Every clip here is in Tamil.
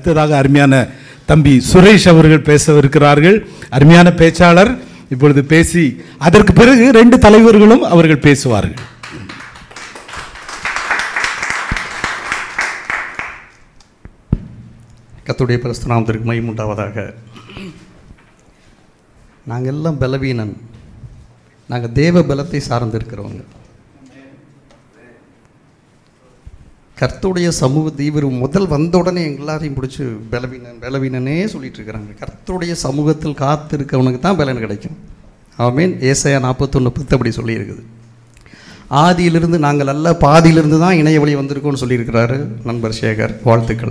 அடுத்ததாக அருமையான தம்பி சுரேஷ் அவர்கள் பேசவிருக்கிறார்கள் அருமையான பேச்சாளர் இப்பொழுது பேசி அதற்கு பிறகு ரெண்டு தலைவர்களும் அவர்கள் பேசுவார்கள் கத்துடைய பிரஸ்தனாமத்திற்கு மைமுண்டாவதாக நாங்கள் எல்லாம் பலவீனன் நாங்கள் தேவ பலத்தை சார்ந்திருக்கிறவங்க கர்த்தருடைய சமூகத்தை இவர் முதல் வந்த உடனே எல்லாரையும் பிடிச்சி பலவீனன் பலவீனனே சொல்லிட்டு இருக்கிறாங்க கர்த்தருடைய சமூகத்தில் காத்திருக்கவனுக்கு தான் பலன் கிடைக்கும் ஆமீன் ஏசாயா நாற்பத்தொன்று பத்து அப்படி சொல்லியிருக்குது ஆதியிலிருந்து நாங்கள் அல்ல பாதியிலிருந்து தான் இணைய வழி வந்திருக்கோம்னு சொல்லியிருக்கிறாரு நண்பர் சேகர் வாழ்த்துக்கள்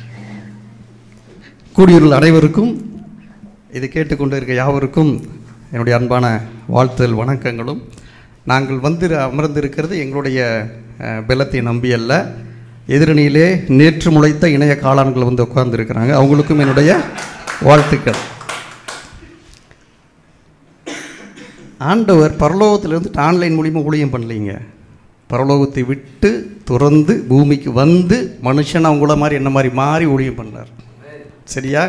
கூடியுள்ள அனைவருக்கும் இதை கேட்டுக்கொண்டு இருக்க யாவருக்கும் என்னுடைய அன்பான வாழ்த்துதல் வணக்கங்களும் நாங்கள் வந்து அமர்ந்திருக்கிறது எங்களுடைய அஹ், பலத்தை நம்பி அல்ல எதிரணியிலே நேற்று முளைத்த இணைய காளான்கள் வந்து உட்கார்ந்துருக்கிறாங்க அவங்களுக்கும் என்னுடைய வாழ்த்துக்கள் ஆண்டவர் பரலோகத்திலிருந்து ஆன்லைன் மூலிமா ஊழியம் பண்ணலீங்க பரலோகத்தை விட்டு துறந்து பூமிக்கு வந்து மனுஷன் அவங்கள மாதிரி என்ன மாதிரி மாறி ஊழியம் பண்ணார் சரியா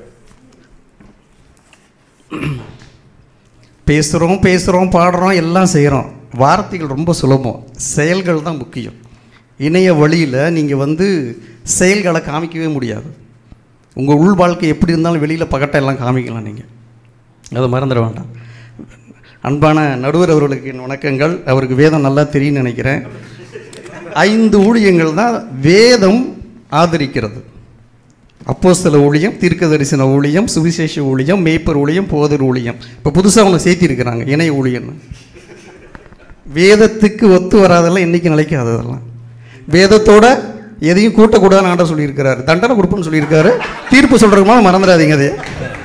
பேசுகிறோம் பேசுகிறோம் பாடுறோம் எல்லாம் செய்கிறோம் வார்த்தைகள் ரொம்ப சுலபம் செயல்கள் தான் முக்கியம் இணைய வழியில் நீங்கள் வந்து செயல்களை காமிக்கவே முடியாது உங்கள் உள் வாழ்க்கை எப்படி இருந்தாலும் வெளியில் பகட்டை எல்லாம் காமிக்கலாம் நீங்கள் அதை மறந்துட வேண்டாம் அன்பான நடுவர் அவர்களுக்கு என் வணக்கங்கள் அவருக்கு வேதம் நல்லா தெரியும்னு நினைக்கிறேன் ஐந்து ஊழியங்கள் தான் வேதம் ஆதரிக்கிறது அப்போஸ்தல ஊழியம் தீர்க்க தரிசன ஊழியம் சுவிசேஷ ஊழியம் மேய்ப்பர் ஊழியம் போதர் ஊழியம் இப்போ புதுசாக ஒன்று சேர்த்திருக்கிறாங்க இணை ஊழியம்னு வேதத்துக்கு ஒத்து வராதெல்லாம் என்னைக்கு நிலைக்காது அதெல்லாம் வேதத்தோட எதையும் கூட்டக்கூடாதுன்னு ஆண்டவர் சொல்லியிருக்கிறாரு தண்டனை கொடுப்புன்னு சொல்லியிருக்காரு தீர்ப்பு சொல்கிறதுமா மறந்துடாதீங்க அது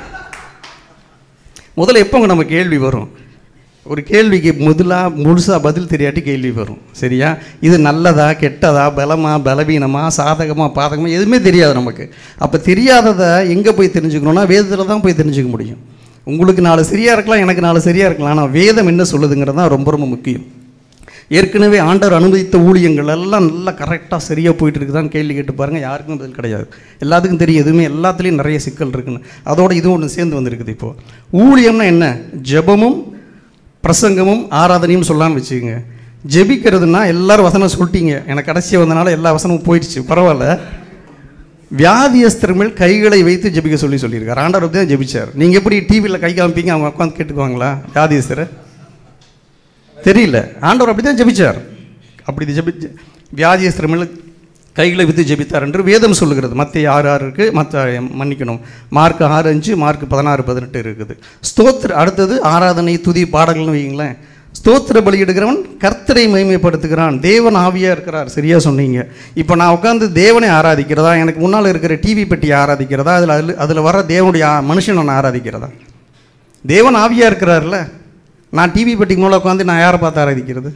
முதல்ல எப்போங்க நம்ம கேள்வி வரும் ஒரு கேள்விக்கு முதலாக முழுசாக பதில் தெரியாட்டி கேள்வி வரும் சரியா இது நல்லதா கெட்டதா பலமா பலவீனமா சாதகமா பாதகமா எதுவுமே தெரியாது நமக்கு அப்போ தெரியாததை எங்கே போய் தெரிஞ்சுக்கணும்னா வேதத்தில் தான் போய் தெரிஞ்சுக்க முடியும் உங்களுக்கு நாலு சரியாக இருக்கலாம் எனக்கு நாலு சரியாக இருக்கலாம் ஆனால் வேதம் என்ன சொல்லுதுங்கிறது தான் ரொம்ப ரொம்ப முக்கியம் ஏற்கனவே ஆண்டவர் அனுமதித்த ஊழியங்கள் எல்லாம் நல்லா கரெக்டாக சரியாக போயிட்டு இருக்குதான்னு கேள்வி கேட்டு பாருங்கள் யாருக்கும் பதில் கிடையாது எல்லாத்துக்கும் தெரியும் எதுவுமே எல்லாத்துலேயும் நிறைய சிக்கல் இருக்குன்னு அதோட இதுவும் ஒன்று சேர்ந்து வந்திருக்குது இப்போது ஊழியம்னா என்ன ஜெபமும் பிரசங்கமும் ஆராதனையும் சொல்லலாம்னு வச்சுக்கோங்க ஜெபிக்கிறதுனா எல்லாரும் வசனம் சொல்லிட்டீங்க எனக்கு கடைசியாக வந்தனால எல்லா வசனமும் போயிடுச்சு பரவாயில்ல வியாதியஸ்தர் மேல் கைகளை வைத்து ஜெபிக்க சொல்லி சொல்லியிருக்காரு ஆண்டவர் அப்படி தான் ஜெபிச்சார் நீங்கள் எப்படி டிவியில் கை காமிப்பீங்க அவங்க உட்காந்து கேட்டுக்குவாங்களா வியாதியஸ்தரை தெரியல ஆண்டவர் அப்படி தான் ஜெபிச்சார் அப்படி ஜெபி வியாதியஸ்தர் மேல் கைகளை வித்து ஜெபித்தார் என்று வேதம் சொல்லுகிறது மத்திய ஆறு ஆறு இருக்குது மற்ற மன்னிக்கணும் மார்க் ஆறு அஞ்சு மார்க் பதினாறு பதினெட்டு இருக்குது ஸ்தோத்திர அடுத்தது ஆராதனை துதி பாடல்கள்னு வைங்களேன் ஸ்தோத்திர பலியிடுகிறவன் கர்த்தரை மகிமைப்படுத்துகிறான் தேவன் ஆவியாக இருக்கிறார் சரியா சொன்னீங்க இப்போ நான் உட்காந்து தேவனை ஆராதிக்கிறதா எனக்கு முன்னால் இருக்கிற டிவி பெட்டியை ஆராதிக்கிறதா அதில் அதில் அதில் வர தேவனுடைய ஆ- மனுஷனை நான் ஆராதிக்கிறதா தேவன் ஆவியாக இருக்கிறார்ல நான் டிவி பெட்டிக்கு மேலே உட்காந்து நான் யாரை பார்த்து ஆராதிக்கிறது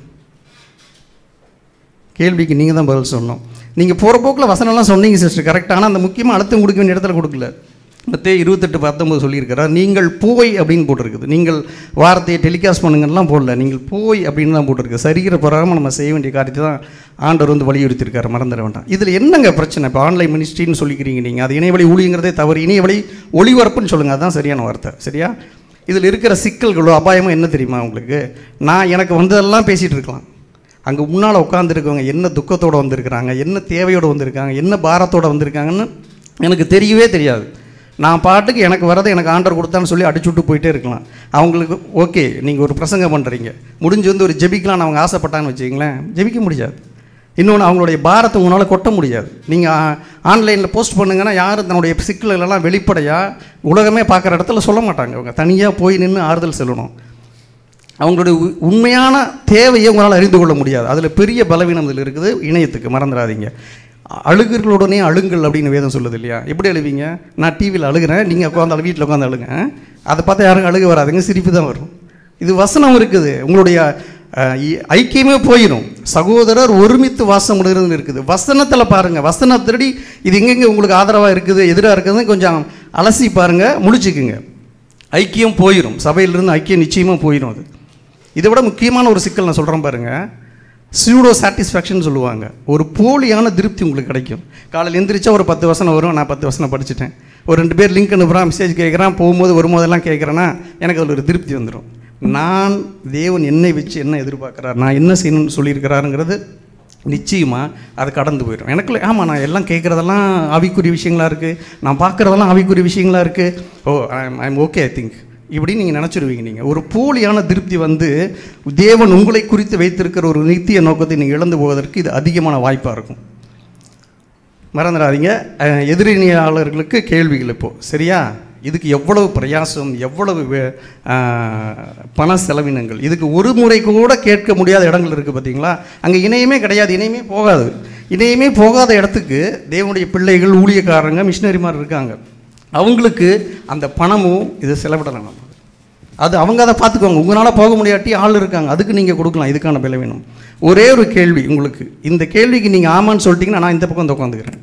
கேள்விக்கு நீங்கள் தான் பதில் சொன்னோம் நீங்கள் போகிற போக்கில் வசனம்லாம் சொன்னீங்க சிஸ்டர் கரெக்டாக ஆனால் அந்த முக்கியமாக அழுத்தம் கொடுக்க வேண்டிய இடத்துல கொடுக்கல மத்தே இருபத்தெட்டு பத்தொம்பது சொல்லியிருக்கிறார் நீங்கள் போய் அப்படின்னு போட்டிருக்குது நீங்கள் வார்த்தையை டெலிகாஸ்ட் பண்ணுங்கலாம் போடல நீங்கள் போய் அப்படின்னு தான் போட்டிருக்கு சரிகிற பிரகாரம் நம்ம செய்ய வேண்டிய காரியத்தை தான் ஆண்டவர் வந்து வலியுறுத்தியிருக்காரு மறந்துட வேண்டாம் இதில் என்னங்க பிரச்சனை இப்போ ஆன்லைன் மினிஸ்ட்ரின்னு சொல்லிக்கிறீங்க நீங்கள் அது இணையவழி ஊழியங்கிறதே தவறு இணையவழி ஒளிபரப்புன்னு சொல்லுங்கள் அதுதான் சரியான வார்த்தை சரியா இதில் இருக்கிற சிக்கல்களோ அபாயமோ என்ன தெரியுமா உங்களுக்கு நான் எனக்கு வந்ததெல்லாம் பேசிகிட்டு இருக்கலாம் அங்கே முன்னால் உட்காந்துருக்கவங்க என்ன துக்கத்தோடு வந்திருக்கிறாங்க என்ன தேவையோடு வந்திருக்காங்க என்ன பாரத்தோடு வந்திருக்காங்கன்னு எனக்கு தெரியவே தெரியாது நான் பாட்டுக்கு எனக்கு வரதை எனக்கு ஆண்டர் கொடுத்தான்னு சொல்லி அடிச்சு விட்டு போயிட்டே இருக்கலாம் அவங்களுக்கு ஓகே நீங்கள் ஒரு பிரசங்கம் பண்ணுறீங்க முடிஞ்சு வந்து ஒரு ஜெபிக்கலாம்னு அவங்க ஆசைப்பட்டான்னு வச்சுக்கிங்களேன் ஜெபிக்க முடியாது இன்னொன்று அவங்களுடைய பாரத்தை உங்களால் கொட்ட முடியாது நீங்கள் ஆன்லைனில் போஸ்ட் பண்ணுங்கன்னா யாரும் தன்னுடைய சிக்கல்களெல்லாம் வெளிப்படையாக உலகமே பார்க்குற இடத்துல சொல்ல மாட்டாங்க அவங்க தனியாக போய் நின்று ஆறுதல் செல்லணும் அவங்களுடைய உ- உண்மையான தேவையை உங்களால் அறிந்து கொள்ள முடியாது அதில் பெரிய பலவீனம் இதில் இருக்குது இணையத்துக்கு மறந்துடாதீங்க அழுகிறர்களுடனே அழுங்கள் அப்படின்னு வேதம் சொல்லுது இல்லையா எப்படி அழுவீங்க நான் டிவியில் அழுகிறேன் நீங்கள் உட்காந்து வீட்டில் உட்காந்து அழுங்க அதை பார்த்தா யாரும் அழுக வராதுங்க சிரிப்பு தான் வரும் இது வசனம் இருக்குது உங்களுடைய அஹ், இ- ஐக்கியமே போயிடும் சகோதரர் ஒருமித்து வாசம் முடிகிறதுன்னு இருக்குது வசனத்தில் பாருங்கள் வசனத்தடி இது எங்கெங்கே உங்களுக்கு ஆதரவாக இருக்குது எதிராக இருக்குதுன்னு கொஞ்சம் அலசி பாருங்கள் முடிச்சுக்குங்க ஐக்கியம் போயிடும் சபையிலிருந்து ஐக்கியம் நிச்சயமாக போயிடும் அது இதை விட முக்கியமான ஒரு சிக்கல் நான் சொல்கிறேன் பாருங்க சூடோ சாட்டிஸ்ஃபேக்ஷன் சொல்லுவாங்க ஒரு போலியான திருப்தி உங்களுக்கு கிடைக்கும் காலையில் எந்திரிச்சா ஒரு பத்து வசனம் வரும் நான் பத்து வசனம் படிச்சுட்டேன் ஒரு ரெண்டு பேர் லிங்க் அனுப்புகிறான் மெசேஜ் கேட்குறான் போகும்போது வரும்போதெல்லாம் கேட்குறேன்னா எனக்கு அதில் ஒரு திருப்தி வந்துடும் நான் தேவன் என்னை வச்சு என்ன எதிர்பார்க்குறார் நான் என்ன செய்யணும்னு சொல்லியிருக்கிறாருங்கிறது நிச்சயமாக அது கடந்து போயிடும் எனக்குள்ள ஆமாம் நான் எல்லாம் கேட்குறதெல்லாம் ஆவிக்குரிய விஷயங்களா இருக்குது நான் பார்க்குறதெல்லாம் ஆவிக்குரிய விஷயங்களா இருக்குது oh I'm I'm okay I think இப்படி நீங்கள் நினச்சிருவீங்க நீங்கள் ஒரு போலியான திருப்தி வந்து தேவன் உங்களை குறித்து வைத்திருக்கிற ஒரு நித்திய நோக்கத்தை நீங்கள் இழந்து போவதற்கு இது அதிகமான வாய்ப்பாக இருக்கும் மறந்துடாதீங்க அஹ், எதிரிணியாளர்களுக்கு கேள்விகள் இப்போது சரியா இதுக்கு எவ்வளவு பிரயாசம் எவ்வளவு வே- அஹ், பண செலவினங்கள் இதுக்கு ஒரு முறை கூட கேட்க முடியாத இடங்கள் இருக்குது பார்த்தீங்களா அங்கே இணையமே கிடையாது இணையமே போகாது இணையமே போகாத இடத்துக்கு தேவனுடைய பிள்ளைகள் ஊழியக்காரங்க மிஷினரிமார் இருக்காங்க அவங்களுக்கு அந்த பணமும் இதை செலவிடலாம் நம்ம அது அவங்க அதை பார்த்துக்குவாங்க உங்களால் போக முடியாட்டி ஆள் இருக்காங்க அதுக்கு நீங்கள் கொடுக்கலாம் இதுக்கான விலை வேணும் ஒரே ஒரு கேள்வி உங்களுக்கு இந்த கேள்விக்கு நீங்கள் ஆமான்னு சொல்லிட்டீங்கன்னா நான் இந்த பக்கம் வந்து உட்காந்துக்கிறேன்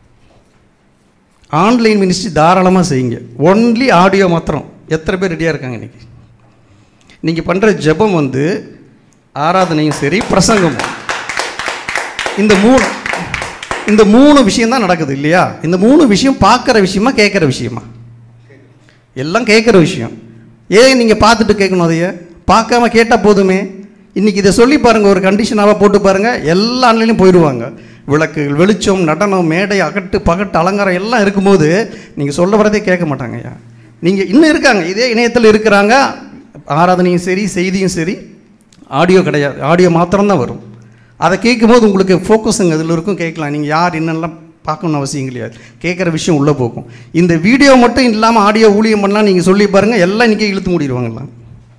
ஆன்லைன் மினிஸ்ட்ரி தாராளமாக செய்யுங்க ஒன்லி ஆடியோ மாத்திரம் எத்தனை பேர் ரெடியாக இருக்காங்க இன்னைக்கு நீங்கள் பண்ணுற ஜெபம் வந்து ஆராதனையும் சரி பிரசங்கமும் இந்த மூணு இந்த மூணு விஷயம் தான் நடக்குது இல்லையா இந்த மூணு விஷயம் பார்க்குற விஷயமா கேட்குற விஷயமா எல்லாம் கேட்குற விஷயம் ஏன் நீங்கள் பார்த்துட்டு கேட்கணும் அதைய பார்க்காம கேட்டால் போதுமே இன்றைக்கி இதை சொல்லி பாருங்கள் ஒரு கண்டிஷனாக போட்டு பாருங்கள் எல்லா ஆன்லைன்லையும் போயிடுவாங்க விளக்குகள் வெளிச்சம் நடனம் மேடை அகட்டு பகட்டு அலங்காரம் எல்லாம் இருக்கும்போது நீங்கள் சொல்ல வரதே கேட்க மாட்டாங்க ஐயா நீங்கள் இன்னும் இருக்காங்க இதே இணையத்தில் இருக்கிறாங்க ஆராதனையும் சரி செய்தியும் சரி ஆடியோ கிடையாது ஆடியோ மாத்திரம்தான் வரும் அதை கேட்கும்போது உங்களுக்கு ஃபோக்கஸுங்க அதில் இருக்கும் கேட்கலாம் நீங்கள் யார் என்னெல்லாம் பார்க்கணும்னு அவசியம் கிடையாது கேட்குற விஷயம் உள்ளே போகும் இந்த வீடியோ மட்டும் இல்லாமல் ஆடியோ ஊழியம் பண்ணலாம் நீங்கள் சொல்லி பாருங்கள் எல்லாம் இன்றைக்கி இழுத்து மூடிடுவாங்கலாம்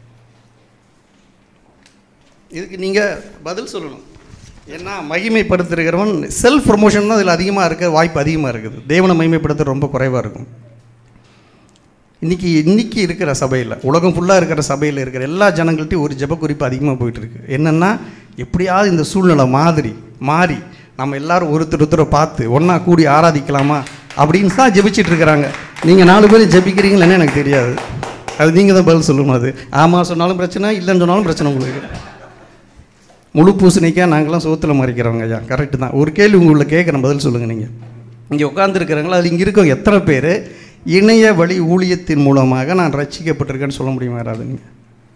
இதுக்கு நீங்கள் பதில் சொல்லணும் ஏன்னா மகிமைப்படுத்துகிறவன் செல்ஃப் ப்ரொமோஷன் தான் இதில் அதிகமாக இருக்க வாய்ப்பு அதிகமாக இருக்குது தேவனை மகிமைப்படுத்த ரொம்ப குறைவாக இருக்கும் இன்றைக்கி இன்னைக்கு இருக்கிற சபையில் உலகம் ஃபுல்லாக இருக்கிற சபையில் இருக்கிற எல்லா ஜனங்கள்ட்டையும் ஒரு ஜெப குறிப்பு அதிகமாக போயிட்டு இருக்கு என்னென்னா எப்படியாவது இந்த சூழ்நிலை மாதிரி மாறி நம்ம எல்லாரும் ஒருத்தர் ஒருத்தரை பார்த்து ஒன்றா கூடி ஆராதிக்கலாமா அப்படின்னு தான் ஜெபிச்சிட்டு இருக்கிறாங்க நீங்கள் நாலு பேர் ஜெபிக்கிறீங்களேன்னு எனக்கு தெரியாது அது நீங்கள் தான் பதில் சொல்லணும் அது ஆமாம் சொன்னாலும் பிரச்சனை இல்லைன்னு சொன்னாலும் பிரச்சனை உங்களுக்கு முழு பூசணிக்காய் நாங்களாம் சோத்தில் மறைக்கிறவங்க ஐயா கரெக்டு தான் ஒரு கேள்வி உங்களை கேட்குறேன் பதில் சொல்லுங்கள் நீங்கள் இங்கே உட்காந்துருக்கிறவங்களா அது இங்கே இருக்கவங்க எத்தனை பேர் இணைய வழி ஊழியத்தின் மூலமாக நான் ரட்சிக்கப்பட்டிருக்கேன்னு சொல்ல முடியுமா யாராவது நீங்கள்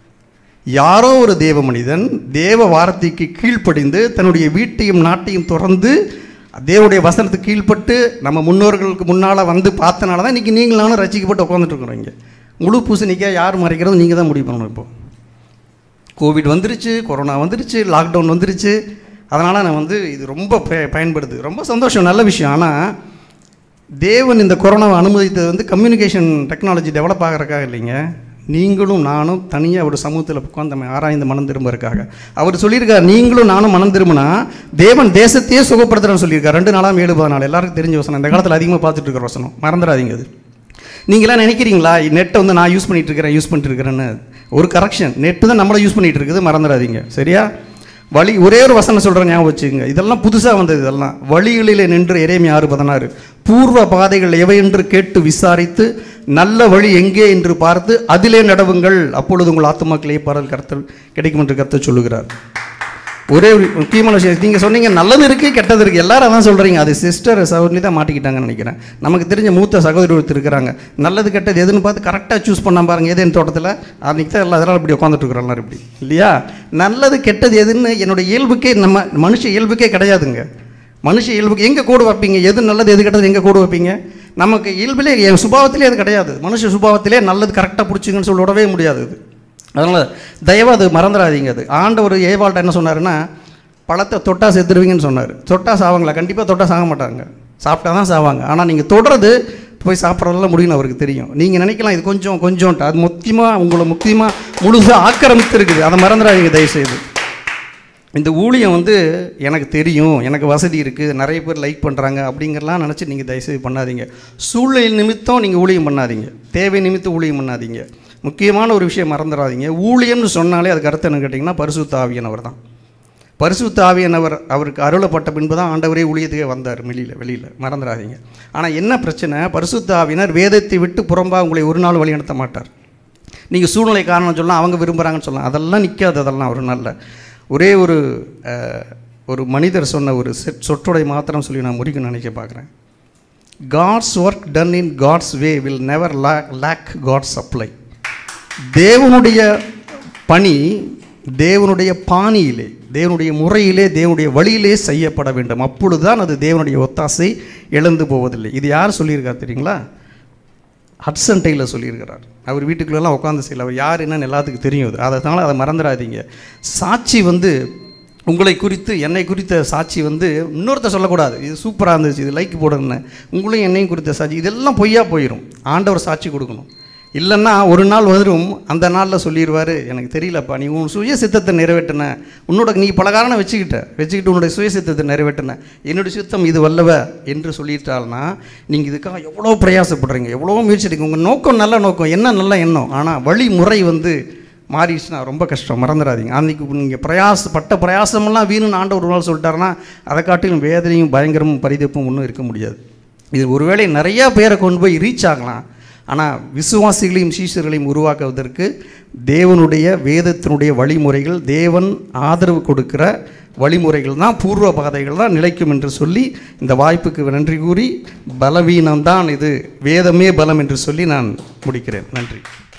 யாரோ ஒரு தேவ மனிதன் தேவ வார்த்தைக்கு கீழ்ப்படிந்து தன்னுடைய வீட்டையும் நாட்டையும் திறந்து தேவனுடைய வசனத்துக்கு கீழ்ப்பட்டு நம்ம முன்னோர்களுக்கு முன்னால் வந்து பார்த்தனால தான் இன்றைக்கி நீங்களும் நானும் ரசிக்கப்பட்டு உட்காந்துட்டு இருக்கிறோம் இங்கே முழு பூசணிக்காய் யார் மறைக்கிறது நீங்கள் தான் முடிவு பண்ணணும் இப்போ கோவிட் வந்துருச்சு கொரோனா வந்துருச்சு லாக்டவுன் வந்துருச்சு அதனால் நான் வந்து இது ரொம்ப ப- பயன்படுது ரொம்ப சந்தோஷம் நல்ல விஷயம் ஆனால் தேவன் இந்த கொரோனாவை அனுமதித்தது வந்து கம்யூனிகேஷன் டெக்னாலஜி டெவலப் ஆகிறதுக்காக இல்லைங்க நீங்களும் நானும் தனியாக ஒரு சமூகத்தில் உட்காந்து நம்ம ஆராய்ந்து மனம் திரும்புறதுக்காக அவர் சொல்லியிருக்கார் நீங்களும் நானும் மனம் திரும்பினா தேவன் தேசத்தையே சுகப்படுத்துறேன்னு சொல்லியிருக்கார் ரெண்டு நாளாம் ஏழு பதினாலு எல்லாருக்கும் தெரிஞ்ச வசனம் இந்த காலத்தில் அதிகமாக பார்த்துட்டு இருக்கிற வசனம் மறந்துடாதீங்க அது நீங்களாம் நினைக்கிறீங்களா நெட்டை வந்து நான் யூஸ் பண்ணிட்டு இருக்கிறேன் யூஸ் பண்ணிட்டு இருக்கிறேன்னு ஒரு கரெக்ஷன் நெட்டு தான் நம்மளை யூஸ் பண்ணிட்டு இருக்குது மறந்துடாதீங்க சரியா வழி ஒரே ஒரு வசனம் சொல்கிறேன் ஞாபகம் வச்சுக்கோங்க இதெல்லாம் புதுசாக வந்தது இதெல்லாம் வழிகளிலே நின்று இறைமை ஆறு பதினாறு பூர்வ பாதைகள் எவை என்று கேட்டு விசாரித்து நல்ல வழி எங்கே என்று பார்த்து அதிலே நடவுங்கள் அப்பொழுது உங்கள் ஆத்துமாக்களே பாடல் கருத்தல் கிடைக்கும் என்று கருத்து சொல்லுகிறார் ஒரே ஒரு முக்கியமான விஷயம் நீங்கள் சொன்னீங்க நல்லது இருக்குது கெட்டது இருக்குது எல்லாரும் அதான் சொல்கிறீங்க அது சிஸ்டர் சகோதரி தான் மாட்டிக்கிட்டாங்கன்னு நினைக்கிறேன் நமக்கு தெரிஞ்ச மூத்த சகோதரி ஒருத்தர் இருக்கிறாங்க நல்லது கெட்டது எதுன்னு பார்த்து கரெக்டாக சூஸ் பண்ண பாருங்க ஏதேன் தோட்டத்தில் அன்றைக்கி தான் எல்லா இதெல்லாம் இப்படி உட்காந்துட்டு இருக்கிறோம் எல்லாரும் இப்படி இல்லையா நல்லது கெட்டது எதுன்னு என்னுடைய இயல்புக்கே நம்ம மனுஷ இயல்புக்கே கிடையாதுங்க மனுஷ இயல்புக்கு எங்கே கோடு வைப்பீங்க எது நல்லது எது கெட்டது எங்கே கோடு வைப்பீங்க நமக்கு இயல்பிலே என் சுபாவத்திலே அது கிடையாது மனுஷ சுபாவத்திலே நல்லது கரெக்டாக பிடிச்சிங்கன்னு சொல்லி விடவே முடியாது இது அதனால் தயவு அது மறந்துடாதீங்க அது ஆண்டவர் ஏவாள்கிட்ட என்ன சொன்னாருன்னா பழத்தை தொட்டா செத்துருவீங்கன்னு சொன்னார் தொட்டா சாவாங்களா கண்டிப்பாக தொட்டா சாக மாட்டாங்க சாப்பிட்டா தான் சாவாங்க ஆனால் நீங்கள் தொடர்றது போய் சாப்பிட்றதெல்லாம் முடியும்னு அவருக்கு தெரியும் நீங்கள் நினைக்கலாம் இது கொஞ்சம் கொஞ்சோன்ட்டு அது முக்கியமாக உங்களை முக்கியமாக முழுசாக ஆக்கிரமித்து இருக்குது அதை மறந்துடாதீங்க தயவுசெய்து இந்த ஊழியம் வந்து எனக்கு தெரியும் எனக்கு வசதி இருக்குது நிறைய பேர் லைக் பண்ணுறாங்க அப்படிங்கிறலாம் நினச்சி நீங்கள் தயவுசெய்து பண்ணாதீங்க சூழ்நிலை நிமித்தம் நீங்கள் ஊழியம் பண்ணாதீங்க தேவை நிமித்தம் ஊழியம் பண்ணாதீங்க முக்கியமான ஒரு விஷயம் மறந்துடாதீங்க ஊழியம்னு சொன்னாலே அதுக்கு அர்த்தம் என்ன கேட்டிங்கன்னா பரிசுத்த ஆவியானவர் தான் பரிசுத்த ஆவியானவர் அவருக்கு அருளப்பட்ட பின்பு தான் ஆண்டவரே ஊழியத்துக்கே வந்தார் வெளியில் வெளியில் மறந்துடாதீங்க ஆனால் என்ன பிரச்சனை பரிசுத்த ஆவியினர் வேதத்தை விட்டு புறம்பா உங்களை ஒரு நாள் வழி நடத்த மாட்டார் நீங்கள் சூழ்நிலை காரணம் சொல்லலாம் அவங்க விரும்புகிறாங்கன்னு சொல்லலாம் அதெல்லாம் நிற்காது அதெல்லாம் ஒரு நல்ல ஒரே ஒரு அஹ், ஒரு மனிதர் சொன்ன ஒரு செட் சொற்றொடை மாத்திரம் சொல்லி நான் முடிக்கணும்னு நினைக்க பார்க்குறேன் God's work done in God's way will never lack God's supply தேவனுடைய பணி தேவனுடைய பாணியிலே தேவனுடைய முறையிலே தேவனுடைய வழியிலே செய்யப்பட வேண்டும் அப்பொழுதுதான் அது தேவனுடைய ஒத்தாசை இழந்து போவதில்லை இது யார் சொல்லியிருக்கார் தெரியுங்களா ஹட்சன் டெய்லர் சொல்லியிருக்கிறார் அவர் வீட்டுக்குள்ளெல்லாம் உட்காந்து செய்யல அவர் யார் என்னன்னு எல்லாத்துக்கும் தெரியும் அது அதனால அதை மறந்துடாதீங்க சாட்சி வந்து உங்களை குறித்து என்னை குறித்த சாட்சி வந்து இன்னொருத்தர் சொல்லக்கூடாது இது சூப்பராக இருந்துச்சு இது லைக் போடுறேன்னு உங்களையும் என்னையும் குறித்த சாட்சி இதெல்லாம் பொய்யா போயிடும் ஆண்டவர் சாட்சி கொடுக்கணும் இல்லைன்னா ஒரு நாள் வரும் அந்த நாளில் சொல்லிடுவார் எனக்கு தெரியலப்பா நீ உன் சுய சித்தத்தை நிறைவேற்றின உன்னோட நீ பல காரணம் வச்சுக்கிட்ட வச்சுக்கிட்டு உன்னுடைய சுய சித்தத்தை நிறைவேற்றின என்னுடைய சித்தம் இது வல்லவ என்று சொல்லிட்டால்னா நீங்கள் இதுக்காக எவ்வளோ பிரயாசப்படுறீங்க எவ்வளோ முயற்சி எடுங்க உங்கள் நோக்கம் நல்ல நோக்கம் என்ன நல்ல எண்ணம் ஆனால் வழிமுறை வந்து மாறிடுச்சுன்னா ரொம்ப கஷ்டம் மறந்துடாதீங்க அன்றைக்கி நீங்கள் பிரயாச பட்ட பிரயாசமெல்லாம் வீணுன்னு ஆண்டவர் ஒரு நாள் சொல்லிட்டாருன்னா அதை காட்டிலும் வேதனையும் பயங்கரமும் பரிதப்பும் ஒன்றும் இருக்க முடியாது இது ஒருவேளை நிறையா பேரை கொண்டு போய் ரீச் ஆகலாம் ஆனால் விசுவாசிகளையும் சீஷர்களையும் உருவாக்குவதற்கு தேவனுடைய வேதத்தினுடைய வழிமுறைகள் தேவன் ஆதரவு கொடுக்கிற வழிமுறைகள் தான் பூர்வ பாதைகள் தான் நிலைக்கும் என்று சொல்லி இந்த வாய்ப்புக்கு நன்றி கூறி பலவீனம்தான் இது வேதமே பலம் என்று சொல்லி நான் முடிக்கிறேன் நன்றி